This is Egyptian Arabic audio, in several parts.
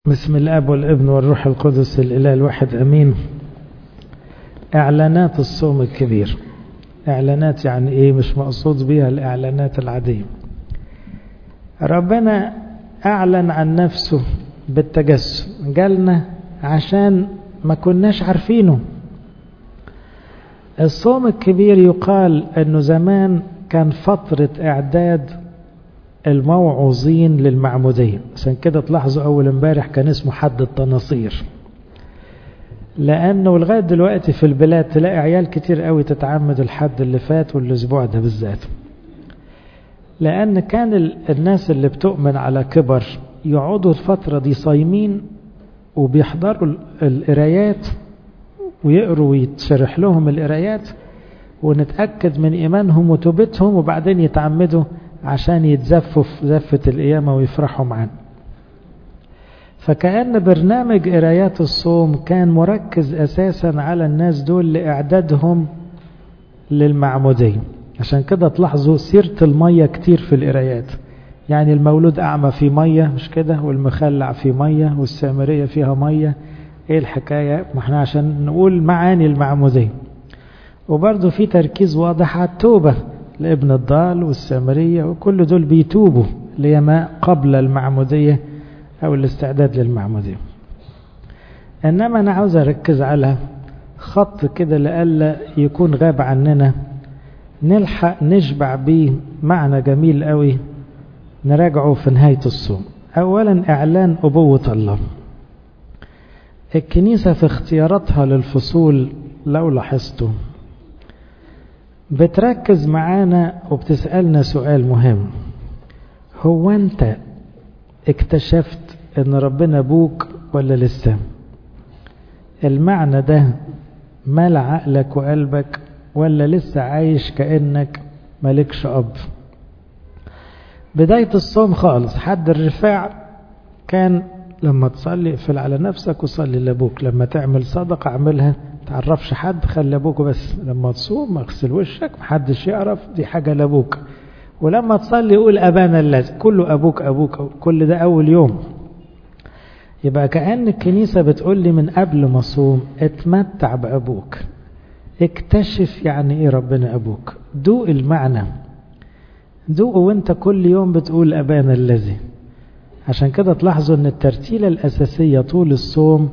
بسم الاب والابن والروح القدس الاله الواحد امين اعلانات الصوم الكبير اعلانات يعني ايه مش مقصود بها الاعلانات العاديه ربنا اعلن عن نفسه بالتجسد جالنا عشان ما كناش عارفينه الصوم الكبير يقال انه زمان كان فتره اعداد الموعوظين للمعمودية عشان كده تلاحظوا أول امبارح كان اسمه حد التناصير لأنه لغاية دلوقتي في البلاد تلاقي عيال كتير قوي تتعمد الحد اللي فات والأسبوع ده بالذات لأن كان الناس اللي بتؤمن على كبر يقعدوا الفترة دي صايمين وبيحضروا القرايات ويقروا ويتشرح لهم القرايات ونتأكد من إيمانهم وتوبتهم وبعدين يتعمدوا عشان يتزفوا في زفة القيامة ويفرحوا معانا فكأن برنامج قرايات الصوم كان مركز أساسا على الناس دول لإعدادهم للمعمودية عشان كده تلاحظوا سيرة المية كتير في القرايات يعني المولود أعمى في مية مش كده والمخلع في مية والسامرية فيها مية ايه الحكاية ما احنا عشان نقول معاني المعمودية وبرضه في تركيز واضح على التوبة لابن الضال والسامرية وكل دول بيتوبوا لما قبل المعمودية أو الاستعداد للمعمودية إنما أنا عاوز أركز على خط كده لألا يكون غاب عننا نلحق نشبع بيه معنى جميل قوي نراجعه في نهاية الصوم أولا إعلان أبوة الله الكنيسة في اختياراتها للفصول لو لاحظتوا بتركز معانا وبتسألنا سؤال مهم هو انت اكتشفت ان ربنا ابوك ولا لسه المعنى ده مال عقلك وقلبك ولا لسه عايش كأنك مالكش اب بداية الصوم خالص حد الرفاع كان لما تصلي اقفل على نفسك وصلي لابوك لما تعمل صدقة اعملها تعرفش حد خلي ابوك بس لما تصوم اغسل وشك محدش يعرف دي حاجة لابوك ولما تصلي قول ابانا الذي كله ابوك ابوك كل ده اول يوم يبقى كأن الكنيسة بتقول لي من قبل ما اصوم اتمتع بابوك اكتشف يعني ايه ربنا ابوك دوق المعنى دوق وانت كل يوم بتقول ابانا الذي عشان كده تلاحظوا ان الترتيلة الاساسية طول الصوم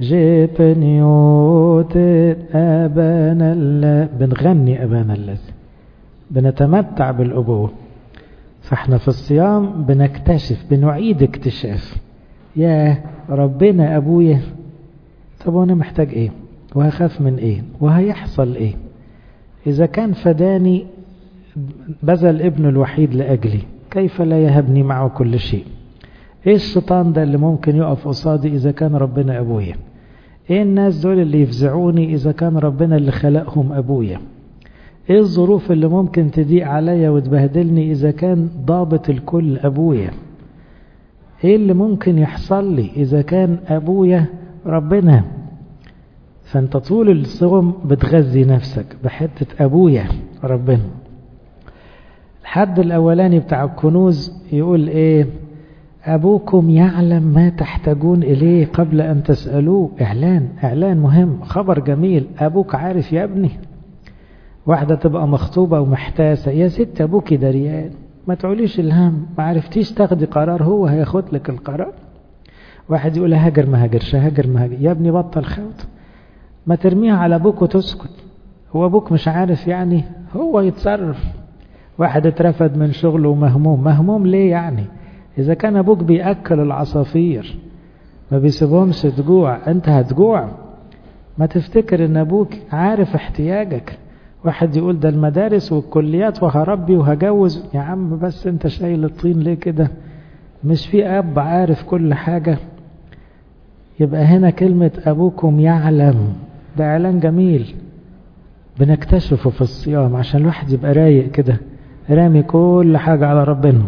جيبنيوت أبانا الله بنغني أبانا الذي بنتمتع بالأبوة فاحنا في الصيام بنكتشف بنعيد اكتشاف يا ربنا أبويا طب وأنا محتاج إيه وهخاف من إيه وهيحصل إيه إذا كان فداني بذل ابنه الوحيد لأجلي كيف لا يهبني معه كل شيء ايه الشيطان ده اللي ممكن يقف قصادي اذا كان ربنا ابويا ايه الناس دول اللي يفزعوني اذا كان ربنا اللي خلقهم ابويا ايه الظروف اللي ممكن تضيق عليا وتبهدلني اذا كان ضابط الكل ابويا ايه اللي ممكن يحصل لي اذا كان ابويا ربنا فانت طول الصوم بتغذي نفسك بحتة ابويا ربنا الحد الاولاني بتاع الكنوز يقول ايه أبوكم يعلم ما تحتاجون إليه قبل أن تسألوه إعلان إعلان مهم خبر جميل أبوك عارف يا ابني واحدة تبقى مخطوبة ومحتاسة يا ست أبوك دريان ما تعوليش الهم ما عرفتيش تاخدي قرار هو هياخد لك القرار واحد يقول هاجر ما هاجرش هاجر ما هاجر يا ابني بطل خوت ما ترميها على أبوك وتسكت هو أبوك مش عارف يعني هو يتصرف واحد اترفد من شغله ومهموم مهموم ليه يعني إذا كان أبوك بيأكل العصافير ما بيسيبهمش تجوع أنت هتجوع ما تفتكر إن أبوك عارف احتياجك واحد يقول ده المدارس والكليات وهربي وهجوز يا عم بس أنت شايل الطين ليه كده مش في أب عارف كل حاجة يبقى هنا كلمة أبوكم يعلم ده إعلان جميل بنكتشفه في الصيام عشان الواحد يبقى رايق كده رامي كل حاجة على ربنا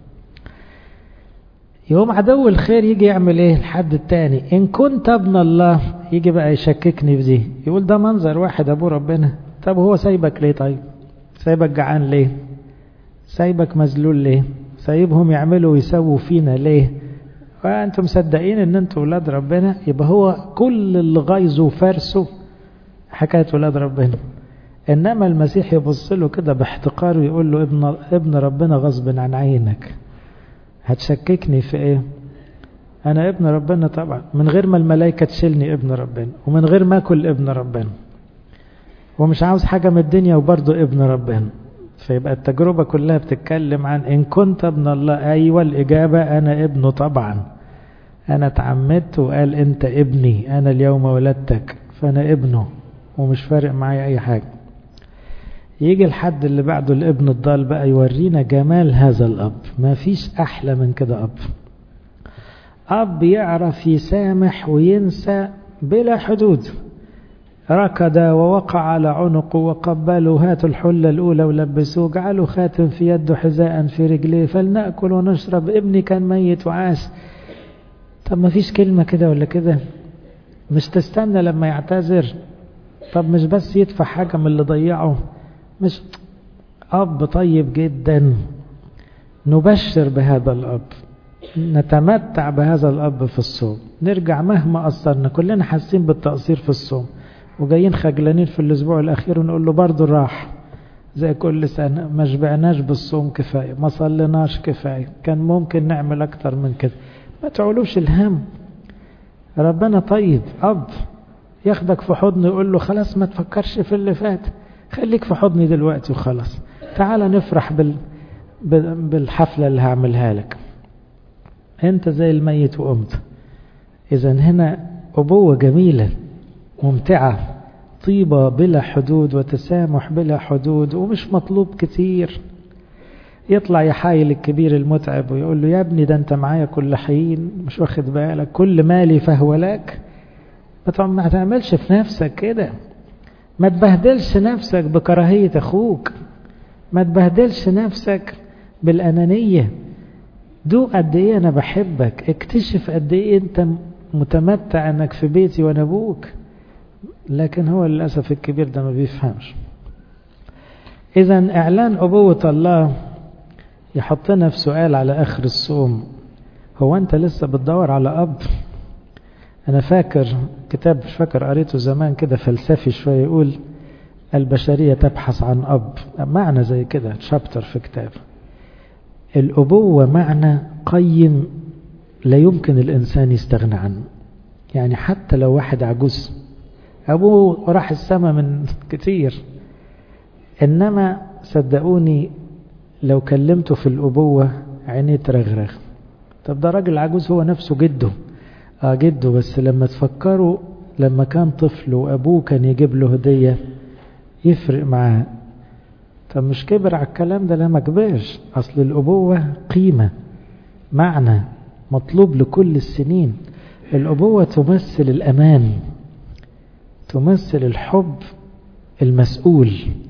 يوم عدو الخير يجي يعمل ايه الحد التاني ان كنت ابن الله يجي بقى يشككني في دي يقول ده منظر واحد ابو ربنا طب هو سايبك ليه طيب سايبك جعان ليه سايبك مذلول ليه سايبهم يعملوا ويسووا فينا ليه فانتم مصدقين ان انتم ولاد ربنا يبقى هو كل اللي غايظه وفارسه حكايه ولاد ربنا انما المسيح يبص له كده باحتقار ويقول له ابن ابن ربنا غصب عن عينك هتشككني في ايه انا ابن ربنا طبعا من غير ما الملائكه تشيلني ابن ربنا ومن غير ما اكل ابن ربنا ومش عاوز حاجه من الدنيا وبرضه ابن ربنا فيبقى التجربة كلها بتتكلم عن إن كنت ابن الله أيوة الإجابة أنا ابنه طبعا أنا اتعمدت وقال أنت ابني أنا اليوم ولدتك فأنا ابنه ومش فارق معايا أي حاجة يجي الحد اللي بعده الابن الضال بقى يورينا جمال هذا الأب ما فيش أحلى من كده أب أب يعرف يسامح وينسى بلا حدود ركض ووقع على عنقه وقبلوا هاتوا الحلة الأولى ولبسوه جعلوا خاتم في يده حذاء في رجليه فلنأكل ونشرب ابني كان ميت وعاش طب ما فيش كلمة كده ولا كده مش تستنى لما يعتذر طب مش بس يدفع حاجة من اللي ضيعه مش أب طيب جدا نبشر بهذا الأب نتمتع بهذا الأب في الصوم نرجع مهما قصرنا كلنا حاسين بالتقصير في الصوم وجايين خجلانين في الأسبوع الأخير ونقول له برضه راح زي كل سنة ما شبعناش بالصوم كفاية ما صليناش كفاية كان ممكن نعمل أكتر من كده ما تعولوش الهم ربنا طيب أب ياخدك في حضنه يقول له خلاص ما تفكرش في اللي فات خليك في حضني دلوقتي وخلاص تعال نفرح بال... بالحفلة اللي هعملها لك انت زي الميت وقمت اذا هنا أبوة جميلة ممتعة طيبة بلا حدود وتسامح بلا حدود ومش مطلوب كتير يطلع يحايل الكبير المتعب ويقول له يا ابني ده انت معايا كل حين مش واخد بالك كل مالي فهو لك ما تعملش في نفسك كده ما تبهدلش نفسك بكراهية اخوك ما تبهدلش نفسك بالأنانية دوق قد ايه انا بحبك اكتشف قد ايه انت متمتع انك في بيتي وانا ابوك لكن هو للأسف الكبير ده ما بيفهمش إذا إعلان أبوة الله يحطنا في سؤال على آخر الصوم هو أنت لسه بتدور على أب أنا فاكر كتاب مش فاكر قريته زمان كده فلسفي شوية يقول البشرية تبحث عن أب معنى زي كده شابتر في كتاب الأبوة معنى قيم لا يمكن الإنسان يستغنى عنه يعني حتى لو واحد عجوز أبوه راح السما من كتير إنما صدقوني لو كلمته في الأبوة عينيه ترغرغ طب ده راجل عجوز هو نفسه جده آه جده بس لما تفكروا لما كان طفل وأبوه كان يجيب له هدية يفرق معاه طب مش كبر على الكلام ده لا ما كبرش أصل الأبوة قيمة معنى مطلوب لكل السنين الأبوة تمثل الأمان تمثل الحب المسؤول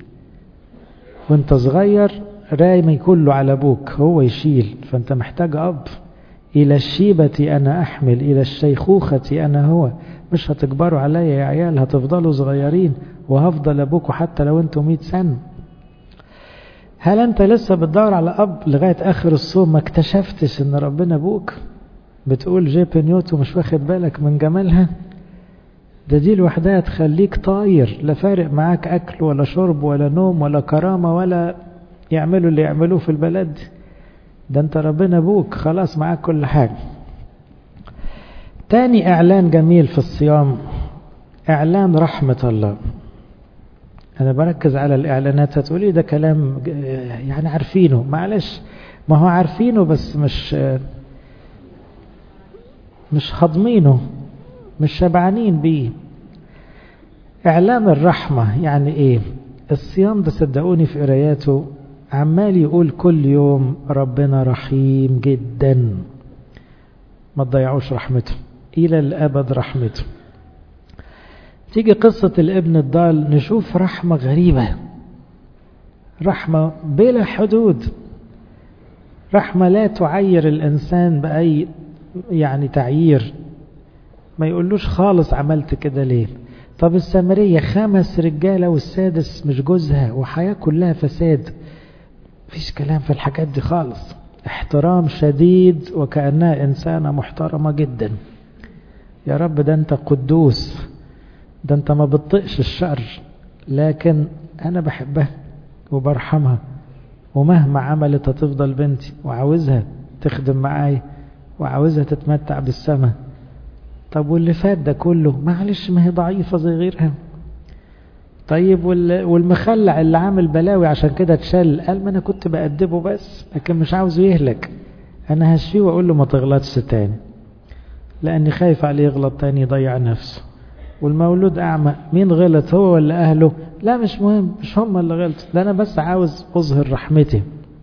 وانت صغير رايمي كله على ابوك هو يشيل فانت محتاج اب الى الشيبة انا احمل الى الشيخوخة انا هو مش هتكبروا عليا يا عيال هتفضلوا صغيرين وهفضل ابوكوا حتى لو انتوا مئة سنة هل انت لسه بتدور على اب لغاية اخر الصوم ما اكتشفتش ان ربنا ابوك بتقول جيب نيوتو مش واخد بالك من جمالها ده دي لوحدها تخليك طاير لا فارق معاك أكل ولا شرب ولا نوم ولا كرامة ولا يعملوا اللي يعملوه في البلد ده انت ربنا ابوك خلاص معاك كل حاجة تاني اعلان جميل في الصيام اعلان رحمة الله انا بركز على الاعلانات هتقولي ده كلام يعني عارفينه معلش ما هو عارفينه بس مش مش هضمينه مش شبعانين بيه اعلان الرحمة يعني ايه الصيام ده صدقوني في قراياته عمال يقول كل يوم ربنا رحيم جدا ما تضيعوش رحمته الى الابد رحمته تيجي قصة الابن الضال نشوف رحمة غريبة رحمة بلا حدود رحمة لا تعير الإنسان بأي يعني تعيير ما يقولوش خالص عملت كده ليه طب السامرية خمس رجالة والسادس مش جوزها وحياة كلها فساد فيش كلام في الحاجات دي خالص احترام شديد وكأنها إنسانة محترمة جدا يا رب ده أنت قدوس ده أنت ما بتطقش الشر لكن أنا بحبها وبرحمها ومهما عملت هتفضل بنتي وعاوزها تخدم معايا وعاوزها تتمتع بالسماء طب واللي فات ده كله معلش ما هي ضعيفة زي غيرها طيب والمخلع اللي عامل بلاوي عشان كده اتشال قال ما انا كنت بأدبه بس لكن مش عاوزه يهلك انا هشفيه واقول له ما تغلطش تاني لاني خايف عليه يغلط تاني يضيع نفسه والمولود اعمى مين غلط هو ولا اهله لا مش مهم مش هم اللي غلطوا ده انا بس عاوز اظهر رحمتي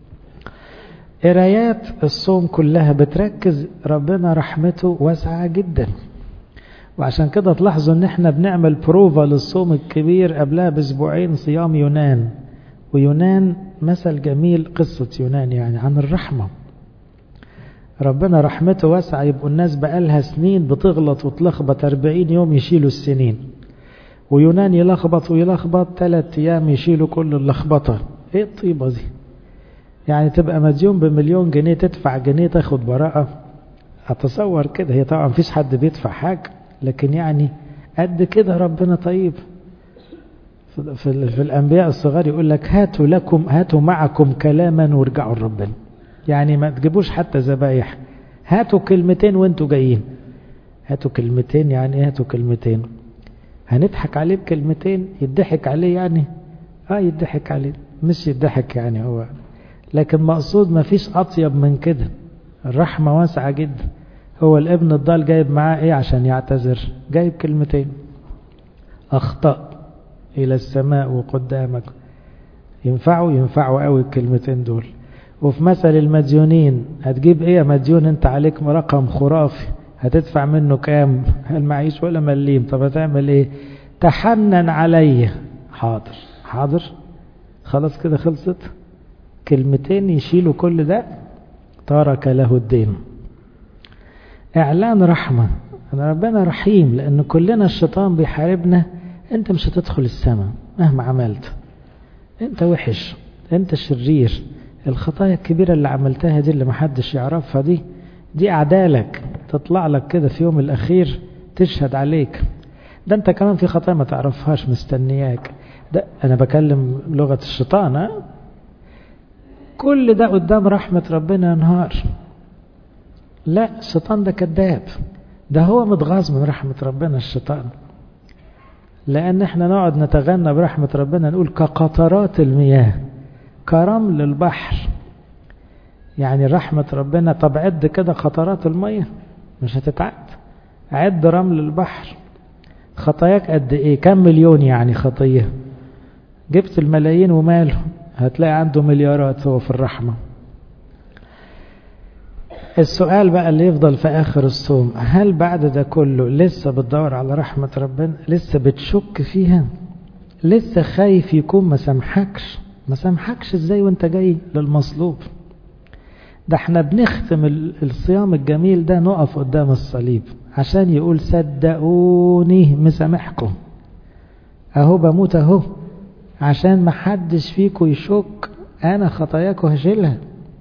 قرايات الصوم كلها بتركز ربنا رحمته واسعة جدا وعشان كده تلاحظوا ان احنا بنعمل بروفا للصوم الكبير قبلها باسبوعين صيام يونان ويونان مثل جميل قصة يونان يعني عن الرحمة ربنا رحمته واسعة يبقوا الناس بقالها سنين بتغلط وتلخبط 40 يوم يشيلوا السنين ويونان يلخبط ويلخبط ثلاث ايام يشيلوا كل اللخبطة ايه الطيبة دي يعني تبقى مديون بمليون جنيه تدفع جنيه تاخد براءة اتصور كده هي طبعا مفيش حد بيدفع حاجة لكن يعني قد كده ربنا طيب في, في, في الأنبياء الصغار يقول لك هاتوا لكم هاتوا معكم كلاما وارجعوا لربنا يعني ما تجيبوش حتى ذبايح هاتوا كلمتين وانتوا جايين هاتوا كلمتين يعني هاتوا كلمتين هنضحك عليه بكلمتين يضحك عليه يعني اه يضحك عليه مش يضحك يعني هو لكن مقصود ما فيش أطيب من كده الرحمة واسعة جدا هو الابن الضال جايب معاه ايه عشان يعتذر جايب كلمتين أخطأ إلى السماء وقدامك ينفعوا ينفعوا قوي الكلمتين دول وفي مثل المديونين هتجيب ايه يا مديون انت عليك رقم خرافي هتدفع منه كام المعيش ولا مليم طب هتعمل ايه تحنن علي حاضر حاضر خلاص كده خلصت كلمتين يشيلوا كل ده ترك له الدين اعلان رحمة أن ربنا رحيم لأن كلنا الشيطان بيحاربنا أنت مش هتدخل السماء مهما عملت أنت وحش أنت شرير الخطايا الكبيرة اللي عملتها دي اللي محدش يعرفها دي دي أعدالك تطلع لك كده في يوم الأخير تشهد عليك ده أنت كمان في خطايا ما تعرفهاش مستنياك ده أنا بكلم لغة الشيطان ها؟ كل ده قدام رحمة ربنا ينهار لا الشيطان ده كذاب ده هو متغاظ من رحمة ربنا الشيطان لأن احنا نقعد نتغنى برحمة ربنا نقول كقطرات المياه كرمل البحر يعني رحمة ربنا طب عد كده قطرات المياه مش هتتعد عد رمل البحر خطاياك قد ايه كم مليون يعني خطية جبت الملايين وماله هتلاقي عنده مليارات هو في الرحمة السؤال بقى اللي يفضل في آخر الصوم هل بعد ده كله لسه بتدور على رحمة ربنا لسه بتشك فيها لسه خايف يكون ما سامحكش ما سامحكش ازاي وانت جاي للمصلوب ده احنا بنختم الصيام الجميل ده نقف قدام الصليب عشان يقول صدقوني مسامحكم اهو بموت اهو عشان ما حدش فيكم يشك انا خطاياكم هشيلها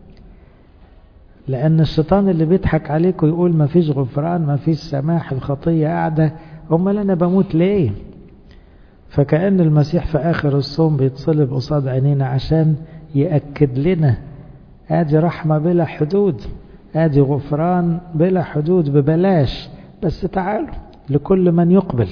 لان الشيطان اللي بيضحك عليكم يقول ما فيش غفران ما فيش سماح الخطية قاعدة امال انا بموت ليه فكأن المسيح في اخر الصوم بيتصلب قصاد عينينا عشان يأكد لنا ادي رحمة بلا حدود ادي غفران بلا حدود ببلاش بس تعالوا لكل من يقبل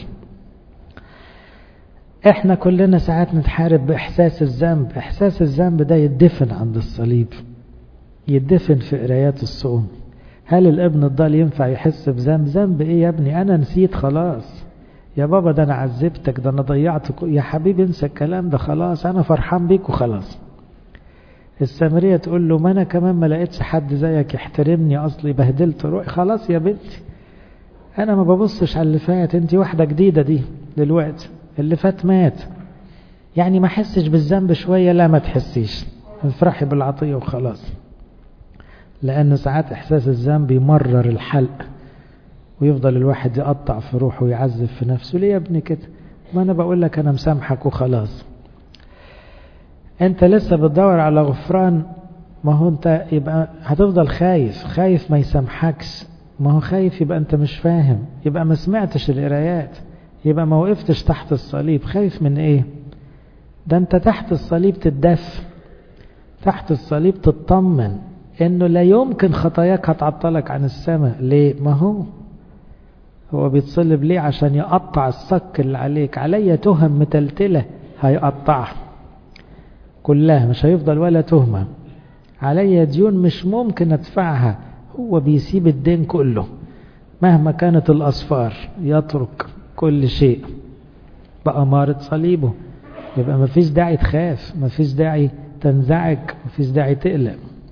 احنا كلنا ساعات نتحارب باحساس الذنب احساس الذنب ده يدفن عند الصليب يدفن في قرايات الصوم هل الابن الضال ينفع يحس بذنب ذنب ايه يا ابني انا نسيت خلاص يا بابا ده انا عذبتك ده انا ضيعتك يا حبيبي انسى الكلام ده خلاص انا فرحان بيك وخلاص السامرية تقول له ما انا كمان ما لقيتش حد زيك يحترمني اصلي بهدلت روحي خلاص يا بنتي انا ما ببصش على اللي فات انت واحدة جديدة دي دلوقتي اللي فات مات يعني ما احسش بالذنب شوية لا ما تحسيش افرحي بالعطية وخلاص لأن ساعات إحساس الذنب يمرر الحلق ويفضل الواحد يقطع في روحه ويعذب في نفسه ليه يا ابني كده ما أنا بقول لك أنا مسامحك وخلاص أنت لسه بتدور على غفران ما هو انت يبقى هتفضل خايف خايف ما يسامحكش ما هو خايف يبقى انت مش فاهم يبقى ما سمعتش القرايات يبقى ما وقفتش تحت الصليب خايف من ايه ده انت تحت الصليب تدف تحت الصليب تطمن انه لا يمكن خطاياك هتعطلك عن السماء ليه ما هو هو بيتصلب ليه عشان يقطع الصك اللي عليك عليا تهم متلتلة هيقطعها كلها مش هيفضل ولا تهمة عليا ديون مش ممكن ادفعها هو بيسيب الدين كله مهما كانت الأصفار يترك كل شيء بأمارة صليبه يبقى مفيش داعي تخاف مفيش داعي تنزعج مفيش داعي تقلق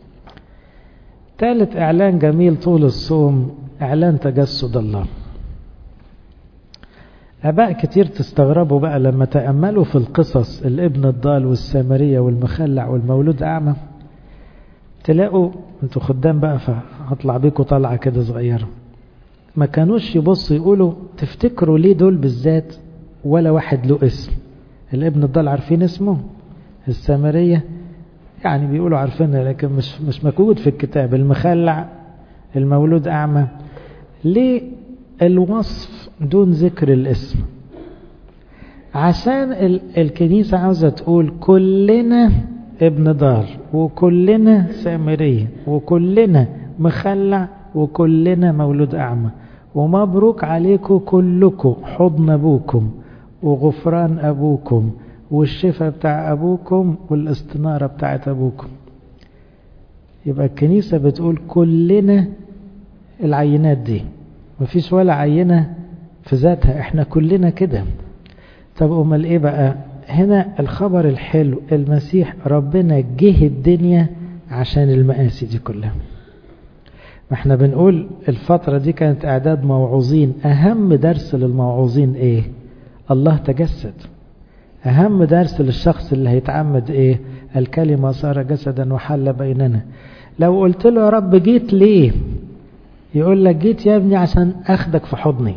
ثالث إعلان جميل طول الصوم إعلان تجسد الله أباء كتير تستغربوا بقى لما تأملوا في القصص الابن الضال والسامرية والمخلع والمولود أعمى تلاقوا انتوا خدام بقى فهطلع بيكم طلعة كده صغيرة ما كانوش يبصوا يقولوا تفتكروا ليه دول بالذات ولا واحد له اسم الابن الضال عارفين اسمه السامرية يعني بيقولوا عارفينها لكن مش مش موجود في الكتاب المخلع المولود أعمى ليه الوصف دون ذكر الاسم عشان الكنيسة عاوزة تقول كلنا ابن دار وكلنا سامرية وكلنا مخلع وكلنا مولود أعمى ومبروك عليكم كلكم حضن أبوكم وغفران أبوكم والشفاء بتاع أبوكم والاستنارة بتاعت أبوكم يبقى الكنيسة بتقول كلنا العينات دي مفيش ولا عينة في ذاتها احنا كلنا كده طب امال ايه بقى هنا الخبر الحلو المسيح ربنا جه الدنيا عشان المآسي دي كلها ما احنا بنقول الفترة دي كانت اعداد موعوظين اهم درس للموعوظين ايه الله تجسد اهم درس للشخص اللي هيتعمد ايه الكلمة صار جسدا وحل بيننا لو قلت له يا رب جيت ليه يقول لك جيت يا ابني عشان اخدك في حضني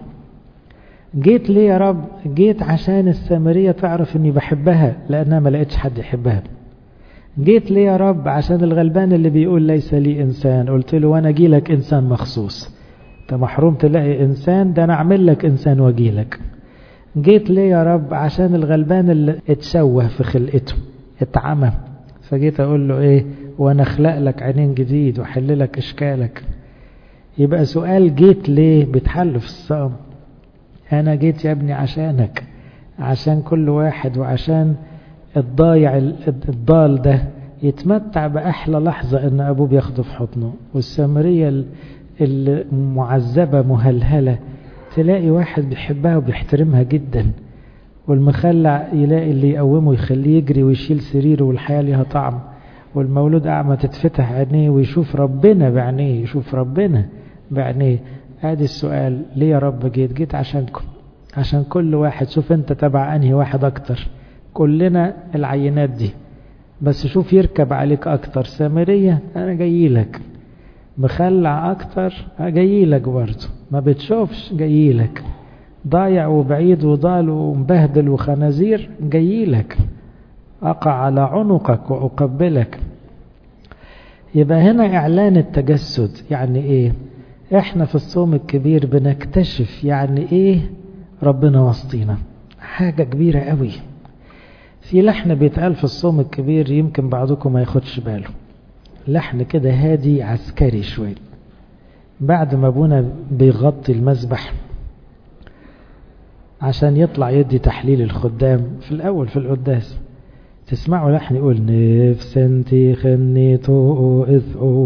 جيت ليه يا رب جيت عشان السامرية تعرف اني بحبها لانها ما لقيتش حد يحبها جيت ليه يا رب عشان الغلبان اللي بيقول ليس لي انسان قلت له وانا اجي لك انسان مخصوص انت محروم تلاقي انسان ده انا اعمل لك انسان واجي لك جيت ليه يا رب عشان الغلبان اللي اتشوه في خلقته اتعمى فجيت اقول له ايه وانا اخلق لك عينين جديد واحل لك اشكالك يبقى سؤال جيت ليه بيتحل في الصوم انا جيت يا ابني عشانك عشان كل واحد وعشان الضايع الضال ده يتمتع بأحلى لحظة ان ابوه بياخده في حضنه والسامرية المعذبة مهلهلة تلاقي واحد بيحبها وبيحترمها جدا والمخلع يلاقي اللي يقومه يخليه يجري ويشيل سريره والحياة ليها طعم والمولود أعمى تتفتح عينيه ويشوف ربنا بعينيه يشوف ربنا بعينيه ادي السؤال ليه يا رب جيت جيت عشانكم عشان كل واحد شوف انت تبع انهي واحد اكتر كلنا العينات دي بس شوف يركب عليك اكتر سامرية انا جاي لك مخلع اكتر جاي لك برضه ما بتشوفش جاي لك ضايع وبعيد وضال ومبهدل وخنازير جاي لك أقع على عنقك وأقبلك يبقى هنا إعلان التجسد يعني إيه إحنا في الصوم الكبير بنكتشف يعني إيه ربنا وسطينا حاجة كبيرة قوي في لحن بيتقال في الصوم الكبير يمكن بعضكم ما ياخدش باله لحن كده هادي عسكري شوي بعد ما ابونا بيغطي المذبح عشان يطلع يدي تحليل الخدام في الأول في القداس تسمعوا لحن يقول نفس انتي خنيتو إذ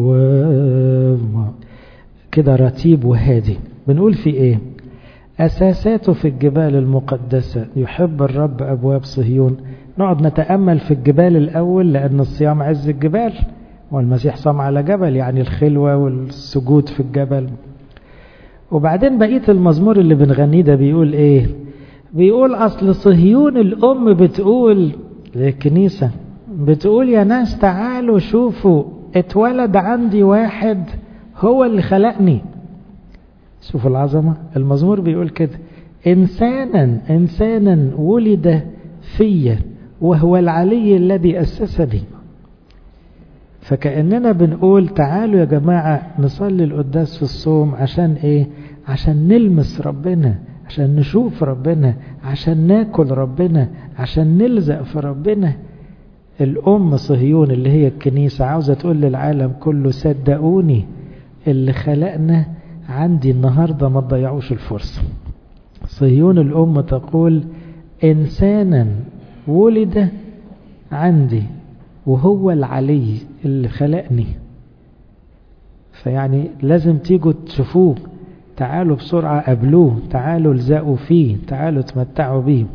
كده رتيب وهادي بنقول في ايه أساساته في الجبال المقدسة يحب الرب أبواب صهيون نقعد نتأمل في الجبال الأول لأن الصيام عز الجبال والمسيح صام على جبل يعني الخلوة والسجود في الجبل وبعدين بقية المزمور اللي بنغنيه ده بيقول ايه بيقول أصل صهيون الأم بتقول للكنيسة بتقول يا ناس تعالوا شوفوا اتولد عندي واحد هو اللي خلقني شوفوا العظمة المزمور بيقول كده إنسانا إنسانا ولد في وهو العلي الذي أسسني فكأننا بنقول تعالوا يا جماعة نصلي القداس في الصوم عشان ايه عشان نلمس ربنا عشان نشوف ربنا عشان ناكل ربنا عشان نلزق في ربنا الأم صهيون اللي هي الكنيسة عاوزة تقول للعالم كله صدقوني اللي خلقنا عندي النهاردة ما تضيعوش الفرصة صهيون الأم تقول إنسانا ولد عندي وهو العلي اللي خلقني فيعني لازم تيجوا تشوفوه تعالوا بسرعة قابلوه تعالوا الزقوا فيه تعالوا تمتعوا بيه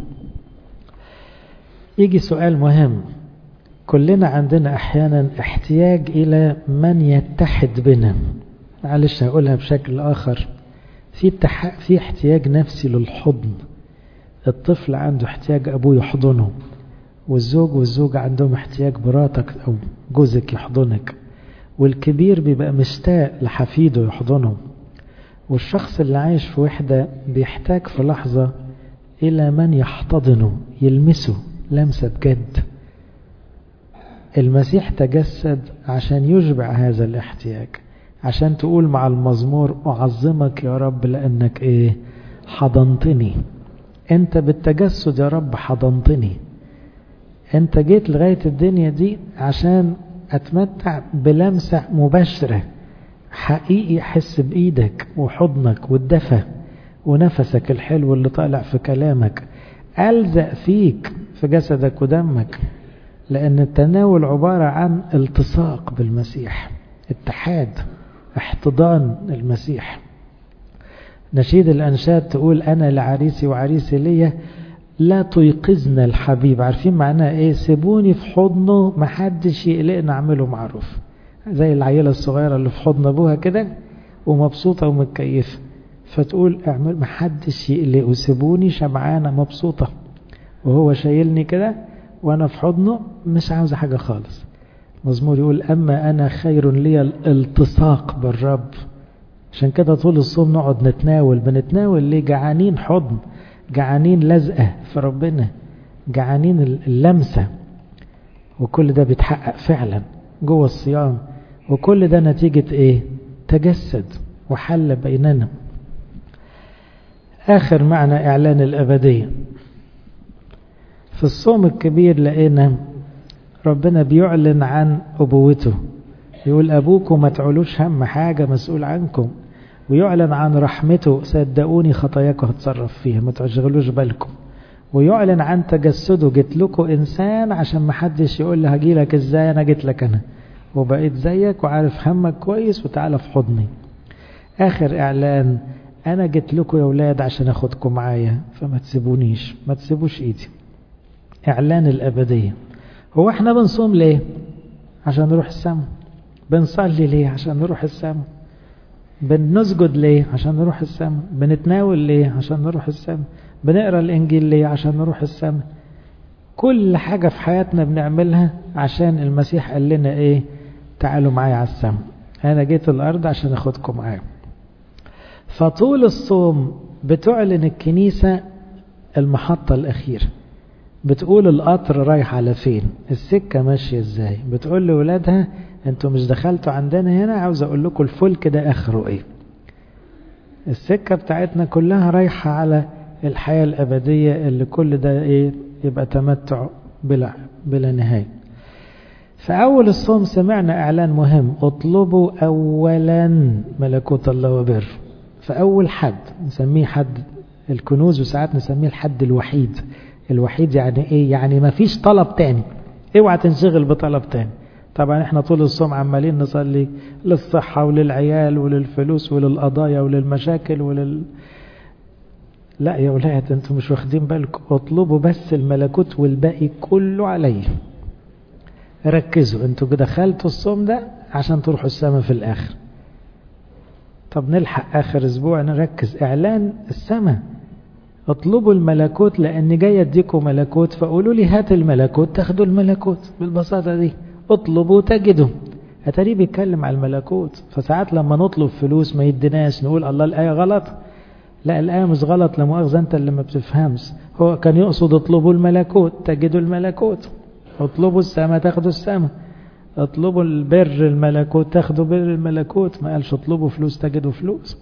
يجي سؤال مهم كلنا عندنا احيانا احتياج الى من يتحد بنا معلش هقولها بشكل اخر في اتح... في احتياج نفسي للحضن الطفل عنده احتياج ابوه يحضنه والزوج والزوجة عندهم احتياج مراتك او جوزك يحضنك والكبير بيبقى مشتاق لحفيده يحضنه والشخص اللي عايش في وحدة بيحتاج في لحظة إلى من يحتضنه يلمسه لمسة بجد المسيح تجسد عشان يشبع هذا الاحتياج عشان تقول مع المزمور أعظمك يا رب لأنك إيه حضنتني أنت بالتجسد يا رب حضنتني أنت جيت لغاية الدنيا دي عشان أتمتع بلمسة مباشرة حقيقي أحس بإيدك وحضنك والدفى ونفسك الحلو اللي طالع في كلامك ألزق فيك في جسدك ودمك لأن التناول عبارة عن التصاق بالمسيح اتحاد احتضان المسيح نشيد الأنشاد تقول أنا لعريسي وعريسي ليا لا تيقظنا الحبيب عارفين معناها ايه سيبوني في حضنه محدش يقلقنا اعمله معروف زي العيلة الصغيرة اللي في حضن ابوها كده ومبسوطة ومتكيفة فتقول اعمل محدش يقلق وسيبوني شبعانة مبسوطة وهو شايلني كده وانا في حضنه مش عاوز حاجة خالص مزمور يقول اما انا خير لي الالتصاق بالرب عشان كده طول الصوم نقعد نتناول بنتناول ليه جعانين حضن جعانين لزقة في ربنا جعانين اللمسة وكل ده بيتحقق فعلا جوه الصيام وكل ده نتيجة ايه تجسد وحل بيننا آخر معنى إعلان الأبدية في الصوم الكبير لقينا ربنا بيعلن عن أبوته يقول أبوكم ما تعولوش هم حاجة مسؤول عنكم ويعلن عن رحمته صدقوني خطاياكم هتصرف فيها ما تشغلوش بالكم ويعلن عن تجسده جيت لكم إنسان عشان ما حدش يقول لي هجي لك إزاي أنا جيت لك أنا وبقيت زيك وعارف همك كويس وتعالى في حضني آخر إعلان أنا جيت لكم يا ولاد عشان أخدكم معايا فما تسيبونيش ما تسيبوش إيدي إعلان الأبدية هو احنا بنصوم ليه عشان نروح السماء بنصلي ليه عشان نروح السماء بنسجد ليه عشان نروح السماء بنتناول ليه عشان نروح السماء بنقرا الانجيل ليه عشان نروح السماء كل حاجة في حياتنا بنعملها عشان المسيح قال لنا ايه تعالوا معايا على السماء انا جيت الارض عشان اخدكم معايا فطول الصوم بتعلن الكنيسة المحطة الأخيرة بتقول القطر رايح على فين السكة ماشية ازاي بتقول لولادها انتوا مش دخلتوا عندنا هنا عاوز اقول لكم الفلك ده اخره ايه السكة بتاعتنا كلها رايحة على الحياة الأبدية اللي كل ده ايه يبقى تمتع بلا, بلا نهاية فأول الصوم سمعنا إعلان مهم اطلبوا أولا ملكوت الله وبر فأول حد نسميه حد الكنوز وساعات نسميه الحد الوحيد الوحيد يعني ايه يعني ما فيش طلب تاني اوعى تنشغل بطلب تاني طبعا احنا طول الصوم عمالين نصلي للصحة وللعيال وللفلوس وللقضايا وللمشاكل ولل لا يا ولاد انتم مش واخدين بالكم اطلبوا بس الملكوت والباقي كله عليه ركزوا انتوا دخلتوا الصوم ده عشان تروحوا السماء في الاخر طب نلحق اخر اسبوع نركز اعلان السماء اطلبوا الملكوت لاني جاي اديكم ملكوت فقولوا لي هات الملكوت تاخدوا الملكوت بالبساطه دي اطلبوا تجدوا اتاري بيتكلم على الملكوت فساعات لما نطلب فلوس ما يديناش نقول الله الايه غلط لا الايه مش غلط لا مؤاخذه انت اللي ما بتفهمش هو كان يقصد اطلبوا الملكوت تجدوا الملكوت اطلبوا السماء تاخدوا السماء اطلبوا البر الملكوت تاخدوا بر الملكوت ما قالش اطلبوا فلوس تجدوا فلوس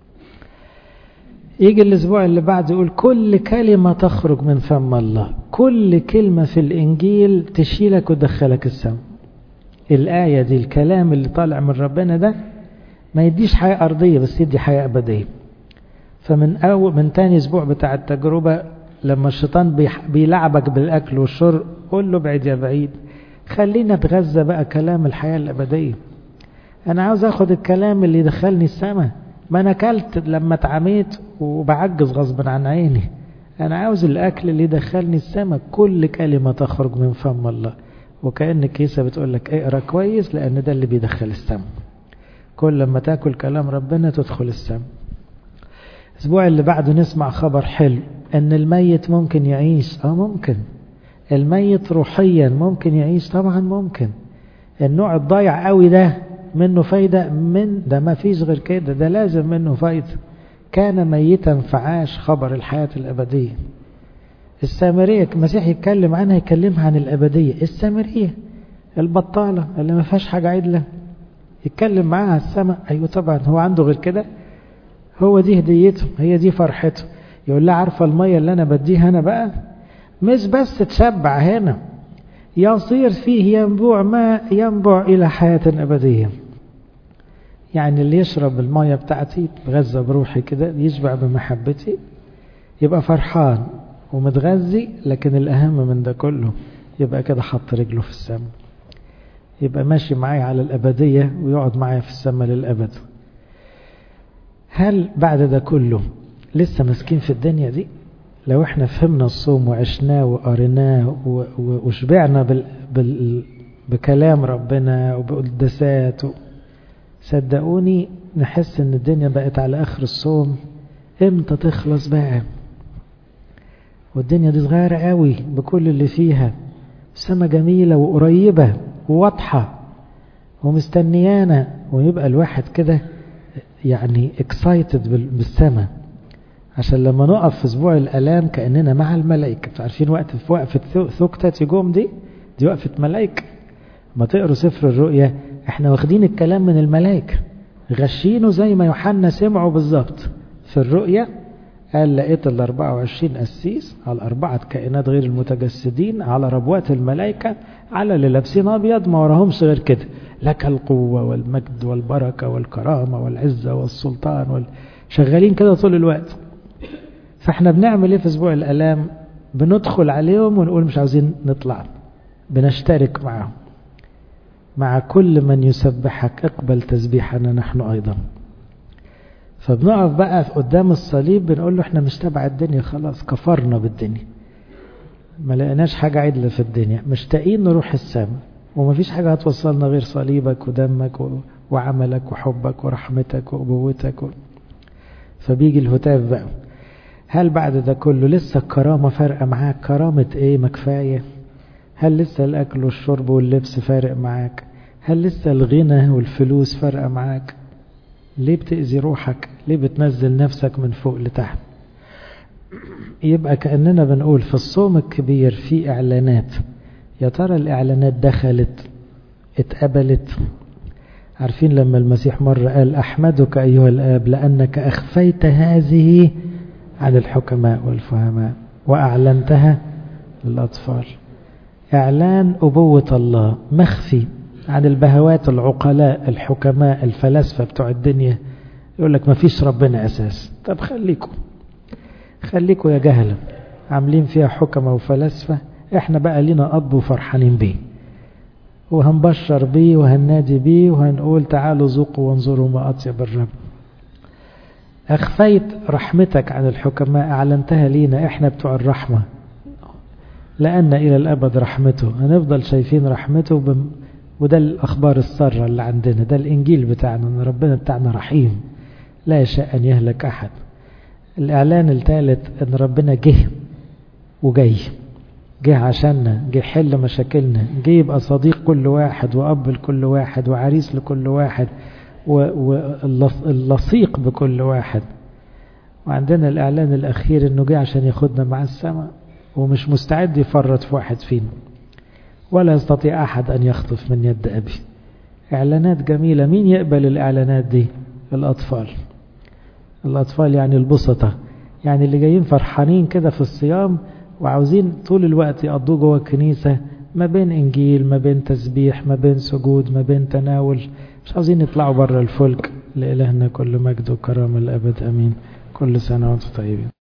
يجي الاسبوع اللي بعد يقول كل كلمة تخرج من فم الله كل كلمة في الانجيل تشيلك وتدخلك السماء الآية دي الكلام اللي طالع من ربنا ده ما يديش حياة أرضية بس يدي حياة أبدية فمن أول من تاني أسبوع بتاع التجربة لما الشيطان بيلعبك بالأكل والشرب قول له بعيد يا بعيد خلينا اتغذى بقى كلام الحياة الأبدية أنا عاوز أخد الكلام اللي يدخلني السماء ما أنا أكلت لما اتعميت وبعجز غصبا عن عيني أنا عاوز الأكل اللي يدخلني السماء كل كلمة تخرج من فم الله وكأن كيسة بتقول لك اقرا كويس لأن ده اللي بيدخل السماء كل لما تاكل كلام ربنا تدخل السماء الأسبوع اللي بعده نسمع خبر حلو أن الميت ممكن يعيش اه ممكن الميت روحيا ممكن يعيش طبعا ممكن النوع الضايع قوي ده منه فايدة من ده ما فيش غير كده ده لازم منه فايدة كان ميتا فعاش خبر الحياة الأبدية السامرية المسيح يتكلم عنها يكلمها عن الأبدية السامرية البطالة اللي ما فيهاش حاجة عدلة يتكلم معاها السماء أيوة طبعا هو عنده غير كده هو دي هديته هي دي فرحته يقول لها عارفة المية اللي أنا بديها أنا بقى مش بس تشبع هنا يصير فيه ينبوع ماء ينبع إلى حياة أبدية يعني اللي يشرب المية بتاعتي يتغذى بروحي كده يشبع بمحبتي يبقى فرحان ومتغذي لكن الأهم من ده كله يبقى كده حط رجله في السماء يبقى ماشي معايا على الأبدية ويقعد معايا في السماء للأبد هل بعد ده كله لسه مسكين في الدنيا دي لو احنا فهمنا الصوم وعشناه وقريناه وشبعنا بال بال بكلام ربنا وبقدسات صدقوني نحس ان الدنيا بقت على اخر الصوم امتى تخلص بقى والدنيا دي صغيرة قوي بكل اللي فيها السما جميلة وقريبة وواضحة ومستنيانا ويبقى الواحد كده يعني اكسايتد بالسما عشان لما نقف في اسبوع الالام كاننا مع الملائكه عارفين وقت في وقفه ثكتة يجوم دي دي وقفه ملائكه ما تقروا سفر الرؤيا احنا واخدين الكلام من الملائكه غشينه زي ما يوحنا سمعه بالظبط في الرؤيا قال لقيت ال 24 قسيس على أربعة كائنات غير المتجسدين على ربوات الملائكة على اللي لابسين أبيض ما وراهمش غير كده لك القوة والمجد والبركة والكرامة والعزة والسلطان وال... شغالين كده طول الوقت فاحنا بنعمل ايه في اسبوع الالام بندخل عليهم ونقول مش عاوزين نطلع بنشترك معهم مع كل من يسبحك اقبل تسبيحنا نحن ايضا فبنقف بقى قدام الصليب بنقول له احنا مش تبع الدنيا خلاص كفرنا بالدنيا ما لقيناش حاجة عدلة في الدنيا مشتاقين نروح السماء ومفيش حاجة هتوصلنا غير صليبك ودمك و... وعملك وحبك ورحمتك وأبوتك و... فبيجي الهتاف بقى هل بعد ده كله لسه الكرامة فارقة معاك كرامة ايه ما كفاية هل لسه الأكل والشرب واللبس فارق معاك هل لسه الغنى والفلوس فارقة معاك ليه بتأذي روحك ليه بتنزل نفسك من فوق لتحت يبقى كأننا بنقول في الصوم الكبير في إعلانات يا ترى الإعلانات دخلت اتقبلت عارفين لما المسيح مرة قال أحمدك أيها الآب لأنك أخفيت هذه عن الحكماء والفهماء وأعلنتها للأطفال إعلان أبوة الله مخفي عن البهوات العقلاء الحكماء الفلاسفة بتوع الدنيا يقول لك ما فيش ربنا أساس طب خليكم خليكم يا جهلة عاملين فيها حكمة وفلاسفة احنا بقى لينا أب وفرحانين بيه وهنبشر بيه وهننادي بيه وهنقول تعالوا ذوقوا وانظروا ما أطيب الرب أخفيت رحمتك عن الحكماء أعلنتها لينا إحنا بتوع الرحمة لأن إلى الأبد رحمته هنفضل شايفين رحمته بم... وده الأخبار السارة اللي عندنا ده الإنجيل بتاعنا أن ربنا بتاعنا رحيم لا يشاء أن يهلك أحد الإعلان الثالث أن ربنا جه وجاي جه عشاننا جه يحل مشاكلنا جه يبقى صديق كل واحد وأب لكل واحد وعريس لكل واحد واللصيق بكل واحد وعندنا الإعلان الأخير أنه جه عشان ياخدنا مع السماء ومش مستعد يفرط في واحد فينا ولا يستطيع أحد أن يخطف من يد أبي إعلانات جميلة مين يقبل الإعلانات دي الأطفال الأطفال يعني البسطة يعني اللي جايين فرحانين كده في الصيام وعاوزين طول الوقت يقضوه جوه الكنيسة ما بين إنجيل ما بين تسبيح ما بين سجود ما بين تناول مش عاوزين يطلعوا بره الفلك لإلهنا كل مجد وكرامة الأبد أمين كل سنة وانتم طيبين